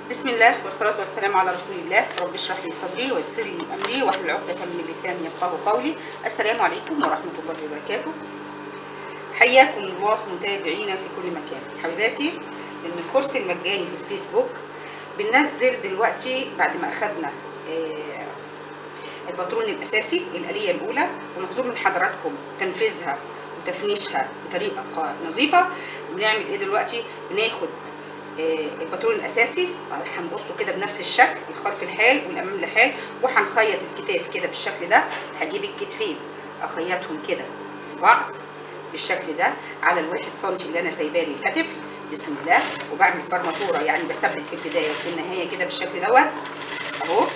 بسم الله والصلاة والسلام على رسول الله رب اشرح لي صدري ويسر لي أمري واحلل عقدة من لساني يفقهوا قولي السلام عليكم ورحمة الله وبركاته حياكم الله متابعينا في كل مكان حبيباتي ان الكورس المجاني في الفيسبوك بننزل دلوقتي بعد ما اخدنا آه، الباترون الاساسي الاليه الاولى ومطلوب من حضراتكم تنفيذها وتفنيشها بطريقه نظيفه بنعمل ايه دلوقتي بناخد آه، الباترون الاساسي هنقصه كده بنفس الشكل الخلف الحال والامام الحال وهنخيط الكتاف كده بالشكل ده هجيب الكتفين اخيطهم كده في بعض بالشكل ده على الواحد سنتي اللي انا سايباه للكتف بسم الله وبعمل فرماتوره يعني بثبت في البدايه وفي النهايه كده بالشكل دوت اهو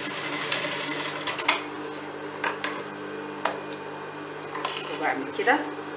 وبعمل كده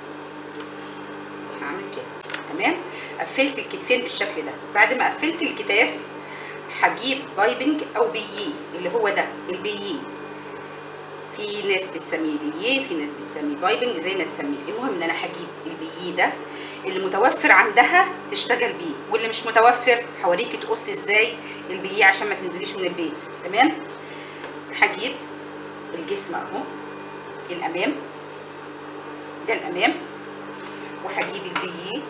هعمل كده تمام قفلت الكتفين بالشكل ده بعد ما قفلت الكتاف هجيب بايبنج او بيي اللي هو ده البيي في ناس بتسميه بيي في ناس بتسميه بايبنج زي ما تسميه المهم ان انا هجيب البيي ده اللي متوفر عندها تشتغل بيه واللي مش متوفر هوريكي تقصي ازاي البيي عشان ما تنزليش من البيت تمام هجيب الجسم اهو الامام ده الامام وهجيب البيي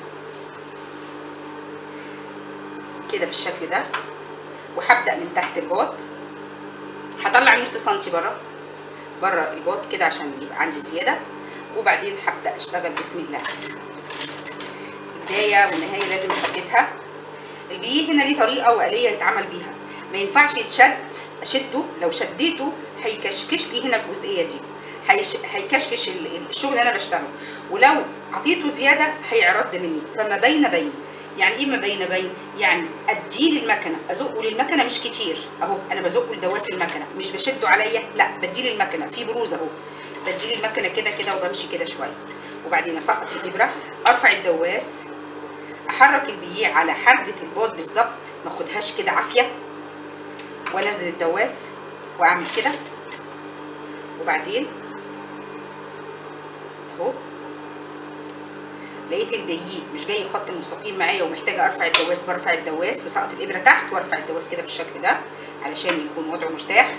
كده بالشكل ده وهبدا من تحت الباط هطلع نص سنتي بره بره الباط كده عشان يبقى عندي زياده وبعدين هبدا اشتغل بسم الله البدايه والنهايه لازم اثبتها البي هنا ليه طريقه واليه يتعمل بيها ما ينفعش يتشد اشده لو شديته هيكشكش لي هنا الجزئيه دي هيش... هيكشكش ال- الشغل اللي انا بشتغله ولو عطيته زياده هيعرض مني فما بين بين يعني ايه ما بين بين يعني اديه للمكنه ازقه للمكنه مش كتير اهو انا بزقه لدواس المكنه مش بشده عليا لا بديه للمكنه في بروز اهو بديه للمكنه كده كده وبمشي كده شويه وبعدين اسقط الابره ارفع الدواس احرك البييه على حردة الباط بالظبط ما اخدهاش كده عافيه وانزل الدواس واعمل كده وبعدين اهو لقيت البيي مش جاي خط مستقيم معايا ومحتاجه ارفع الدواس برفع الدواس بسقط الابره تحت وارفع الدواس كده بالشكل ده علشان يكون وضعه مرتاح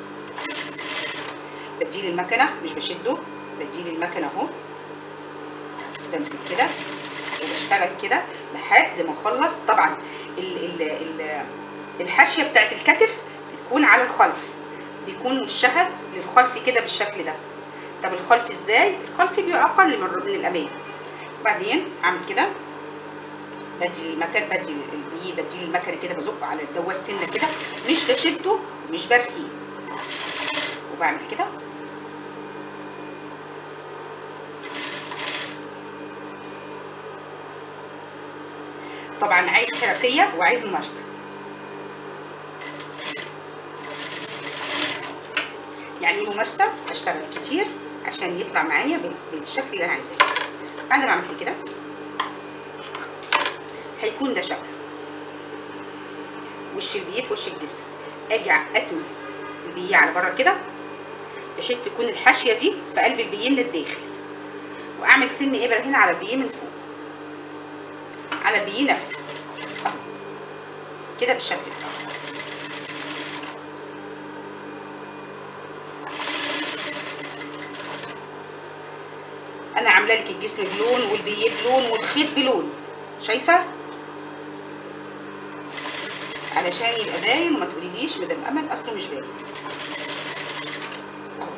بديه للمكنه مش بشده بديه للمكنه اهو بمسك كده وبشتغل كده لحد ما اخلص طبعا ال ال ال الحاشيه بتاعت الكتف بتكون على الخلف بيكون وشها للخلف كده بالشكل ده طب الخلف ازاي الخلف بيبقى اقل من من الامام بعدين اعمل كده بدي المكان بدي البي بدي المكنه كده بزقه على الدواس سنه كده مش بشده مش برخيه وبعمل كده طبعا عايز حرفيه وعايز ممارسه يعني ايه ممارسه اشتغل كتير عشان يطلع معايا بال- بالشكل اللي انا عايزاه بعد ما عملت كده هيكون ده شكل وش البيه في وش الجسم اجي اتني البيه على بره كده بحيث تكون الحاشيه دي في قلب البيه من الداخل واعمل سن ابره هنا على البيه من فوق على البيه نفسه اهو كده بالشكل ده انا عامله لك الجسم بلون والبيه بلون والخيط بلون شايفه علشان يبقى باين وما تقوليليش مدام امل اصله مش باين أهو.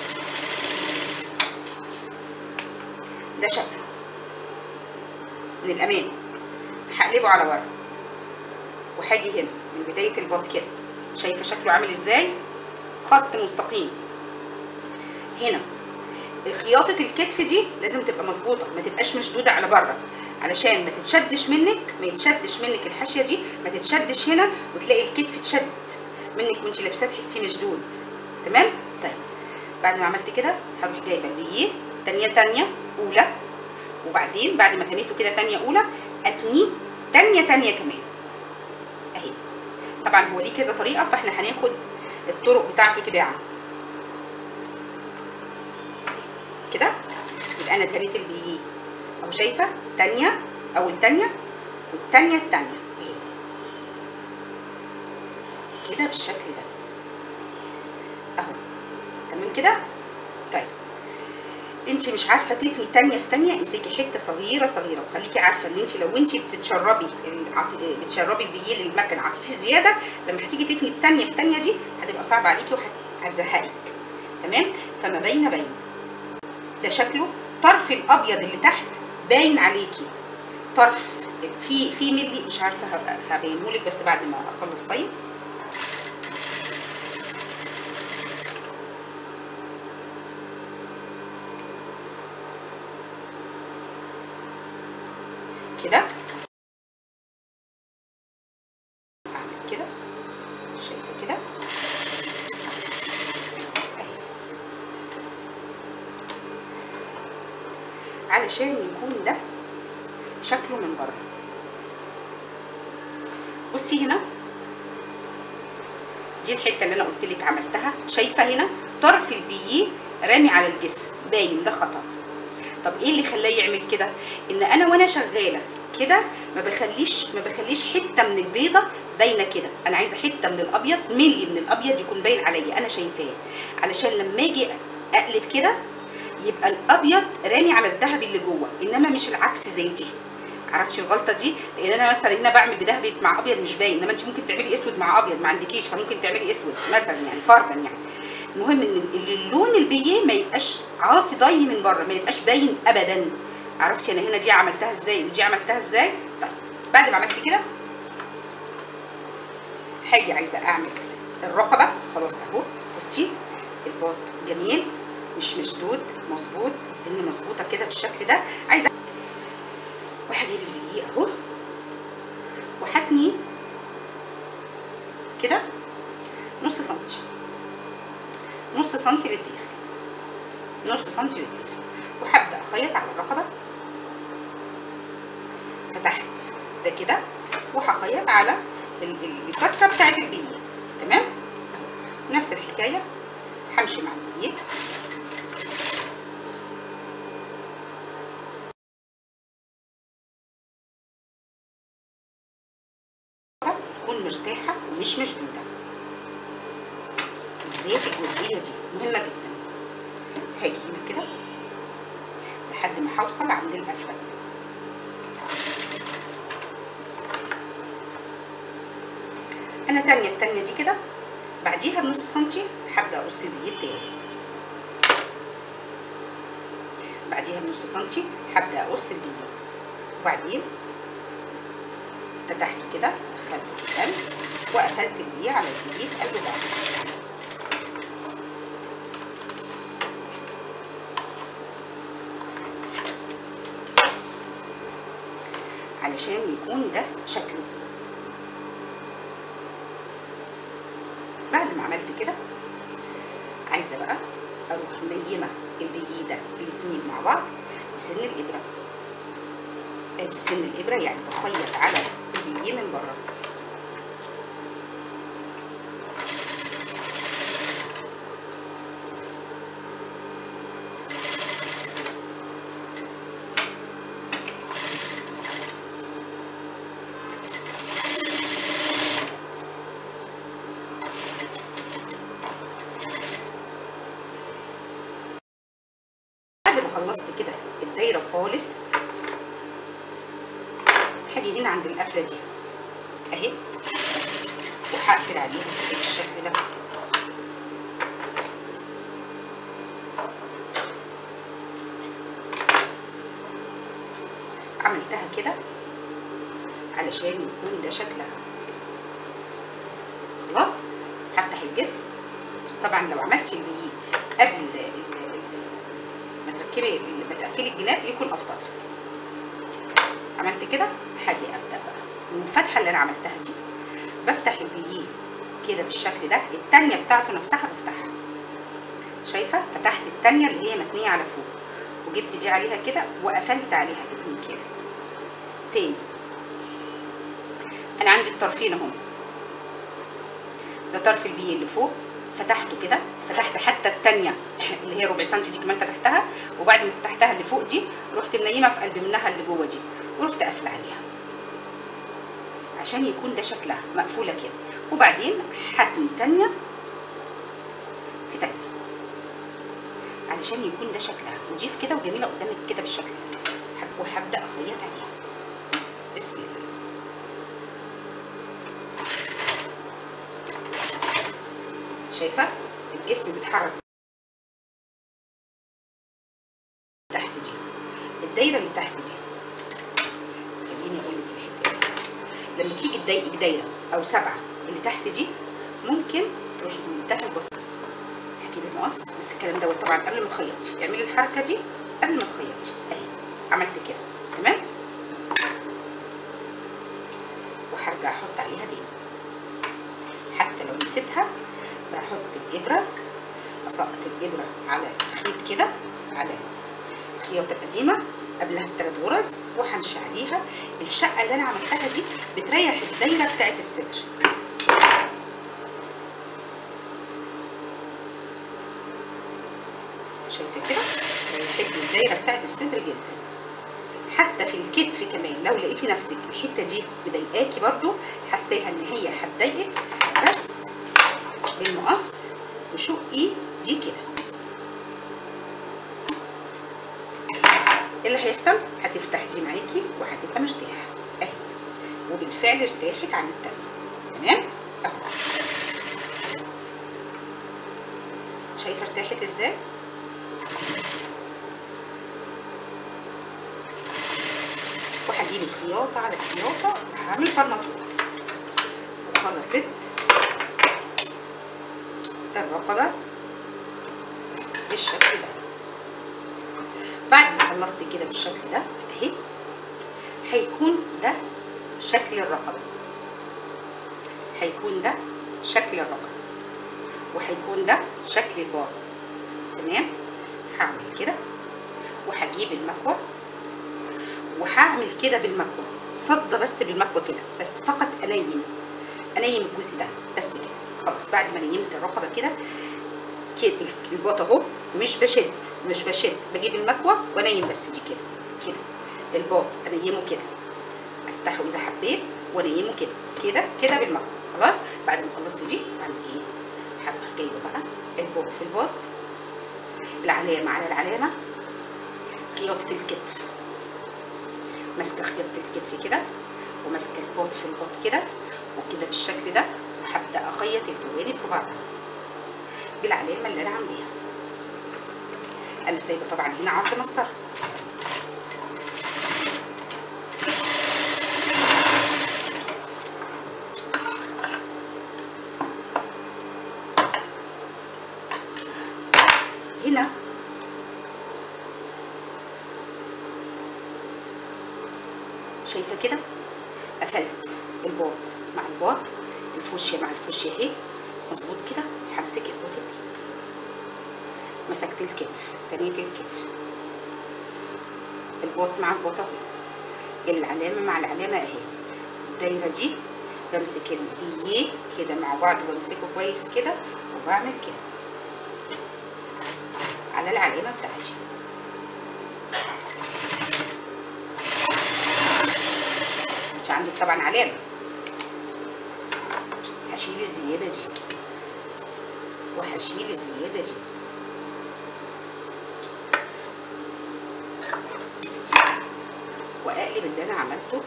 ده شكل من الامام هقلبه على ورا وهاجي هنا من بدايه الباط كده شايفه شكله عامل ازاي خط مستقيم هنا خياطة الكتف دي لازم تبقى مظبوطة ما تبقاش مشدودة على بره علشان ما تتشدش منك ما يتشدش منك الحاشية دي ما تتشدش هنا وتلاقي الكتف اتشد منك وانت لابساه تحسيه مشدود تمام طيب بعد ما عملت كده هروح جايبه البيه تانية تانية اولى وبعدين بعد ما تنيته كده تانية اولى اتنيه تانية تانية كمان اهي طبعا هو ليه كذا طريقة فاحنا هناخد الطرق بتاعته تباعا كده يبقى انا تنيت البيه اهو شايفه تانية اول تانية والتانية التانية اهي كده بالشكل ده اهو تمام كده طيب انت مش عارفه تتني تانية في تانية امسكي حته صغيره صغيره وخليكي عارفه ان انت لو انت بتتشربي العط- بتشربي البيه للمكنه عطيتيه زياده لما هتيجي تتني التانية في تانية دي هتبقى صعبه عليكي وهتزهقك تمام فما باينه باينه ده شكله طرف الابيض اللي تحت باين عليكي طرف في في ملي مش عارفه هبقى هبينهولك بس بعد ما اخلص طيب كده اعمل كده شايفه كده أهي. علشان يكون ده شكله من بره بصي هنا دي الحته اللي انا قلت لك عملتها شايفه هنا طرف البييه رامي على الجسم باين ده خطأ طب ايه اللي خلاه يعمل كده ان انا وانا شغاله كده ما بخليش ما بخليش حته من البيضه باينه كده انا عايزه حته من الابيض ملي من الابيض يكون باين عليا انا شايفاه علشان لما اجي اقلب كده يبقى الابيض رامي على الذهبي اللي جوه انما مش العكس زي دي عرفتي الغلطه دي لان انا مثلا هنا بعمل بذهبي مع ابيض مش باين انما انت ممكن تعملي اسود مع ابيض ما عندكيش فممكن تعملي اسود مثلا يعني فرضا يعني المهم ان اللون البيه ما يبقاش عاطي ضي من بره ما يبقاش باين ابدا عرفتي انا هنا دي عملتها ازاي ودي عملتها ازاي طيب بعد ما عملت كده حاجه عايزه اعمل الرقبه خلاص اهو بصي الباط جميل مش مشدود مظبوط الدنيا مظبوطه كده بالشكل ده عايزه وهجيب البيه اهو وهتني كده نص سنتي نص سنتي للداخل نص سنتي للداخل وهبدا اخيط على الرقبه فتحت ده كده وهخيط على ال- ال- الكسره بتاعت البيه تمام اهو نفس الحكايه همشي مع البيه تكون مرتاحه ومش مشدوده بالذات الجزئيه دي مهمه جدا هاجي هنا كده لحد ما هوصل عند القفله انا تانية التانية دي كده بعديها بنص سنتي هبدا اقص البيه التاني بعديها بنص سنتي هبدا اقص البيه وبعدين فتحته كده دخلته في القلب وقفلت البيه على البيه في قلب بعض علشان يكون ده شكله بعد ما عملت كده عايزه بقى اروح منيمه البيه ده الاتنين مع بعض بسن الابره ادي سن الابره يعني بخيط على البيه من بره بعد ما خلصت كده الدايره خالص هاجي هنا عند القفله دي اهي وهقفل عليها كده بالشكل ده عملتها كده علشان يكون ده شكلها خلاص هفتح الجسم طبعا لو عملتي البيه قبل ال- ال- ال- ما تركبي ما تقفلي الجناب يكون افضل عملت كده هاجي ابدا بقى من الفتحه اللي انا عملتها دي بفتح البيه كده بالشكل ده التانية بتاعته نفسها بفتحها شايفه فتحت التانية اللي هي متنيه على فوق وجبت دي عليها كده وقفلت عليها الاتنين كده تاني انا عندي الطرفين اهم ده طرف البي اللي فوق فتحته كده فتحت حتى التانية اللي هي ربع سنتي دي كمان فتحتها وبعد ما فتحتها اللي فوق دي رحت منيمه في قلب منها اللي جوه دي ورحت قافله عليها عشان يكون ده شكلها مقفوله كده وبعدين هتني تانية في تانية علشان يكون ده شكلها نضيف كده وجميله قدامك كده بالشكل ده هب- وهبدا اخيط عليها بسم الله شايفه الجسم بيتحرك تحت دي الدايره اللي تحت دي خليني اقول لك الحته دي لما تيجي تضايقك دايره او سبعه اللي تحت دي ممكن تروحي منتهى البسط هجيب المقص بس الكلام دوت طبعا قبل ما تخيطي اعملي الحركه دي قبل ما تخيطي اهي عملت كده تمام وهرجع احط عليها دي حتى لو نسيتها بحط الابره اسقط الابره على خيط كده على الخياطه القديمه قبلها بثلاث غرز وهنشي عليها الشقه اللي انا عملتها دي بتريح الدايره بتاعت الصدر شايفه كده ريحت لي الدايره بتاعت الصدر جدا حتى في الكتف كمان لو لقيتي نفسك الحته دي مضايقاكي برضو حاساها ان هي هتضايقك بس بالمقص وشقي دي كده ايه اللي هيحصل هتفتح دي معاكي وهتبقى مرتاحه اهي وبالفعل ارتاحت عن التانية تمام اهو شايفه ارتاحت ازاي وهجيب الخياطه على الخياطه وهعمل فرنطوره وخلصت الرقبه بالشكل ده بعد ما خلصت كده بالشكل ده اهي هيكون ده شكل الرقبه هيكون ده شكل الرقبه وهيكون ده شكل الباط تمام هعمل كده وهجيب المكوه وهعمل كده بالمكوه صدى بس بالمكوه كده بس فقط انيم انيم الجزء ده بس كده خلاص بعد ما نيمت الرقبه كده كده الباط اهو مش بشد مش بشد بجيب المكوه وانيم بس دي كده كده الباط انيمه كده افتحه اذا حبيت وانيمه كده كده كده بالمكوه خلاص بعد ما خلصت دي اعمل ايه هروح جايبه بقى الباط في الباط العلامه على العلامه خياطه الكتف ماسكه خياطه الكتف كده وماسكه الباط في الباط كده وكده بالشكل ده وهبدا اخيط الجوانب في بعضها بالعلامه اللي انا عاملاها انا سايبه طبعا هنا عرض مسطره هنا شايفه كده قفلت الباط مع الباط الفوشيا مع الفوشيا اهي مظبوط كده همسك الباط دي مسكت الكتف تنيت الكتف الباط مع الباط اهو العلامه مع العلامه اهي الدايره دي بمسك الايه كده مع بعض وبمسكه كويس كده وبعمل كده على العلامه بتاعتي مش عندك طبعا علامه هشيل الزياده دي وهشيل الزياده دي واقلب اللي انا عملته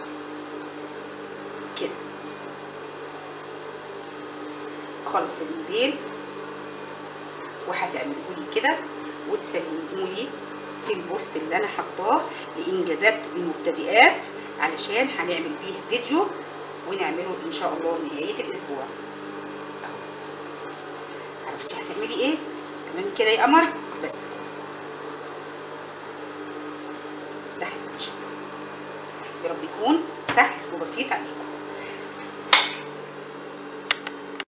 كده خلص الموديل وهتعملوا لي كده وتسلموا لي في البوست اللي انا حطاه لانجازات المبتدئات علشان هنعمل بيه فيديو ونعمله ان شاء الله نهايه الاسبوع اهو عرفتي هتعملي ايه تمام كده يا قمر بس خلاص ده هيبقى شكله يا رب يكون سهل وبسيط عليكم